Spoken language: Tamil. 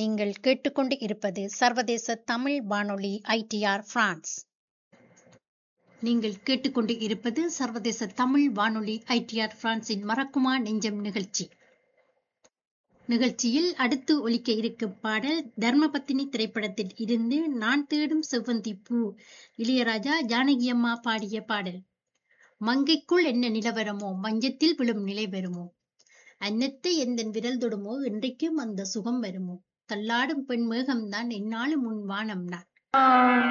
நீங்கள் கேட்டுக்கொண்டு இருப்பது சர்வதேச தமிழ் வானொலி ஐடிஆர் பிரான்ஸ் நீங்கள் கேட்டுக்கொண்டு இருப்பது சர்வதேச தமிழ் வானொலி ஐடிஆர் பிரான்சின் மறக்குமா நெஞ்சம் நிகழ்ச்சி நிகழ்ச்சியில் அடுத்து ஒலிக்க இருக்கும் பாடல் தர்மபத்தினி திரைப்படத்தில் இருந்து நான் தேடும் செவ்வந்தி பூ இளையராஜா ஜானகியம்மா பாடிய பாடல் மங்கைக்குள் என்ன நிலவரமோ மஞ்சத்தில் விழும் நிலை வருமோ அன்னத்தை எந்தன் விரல் தொடுமோ இன்றைக்கும் அந்த சுகம் வருமோ தள்ளாடும் பெண் மேகம்தான் என்னாலும் உன் வானம் நான்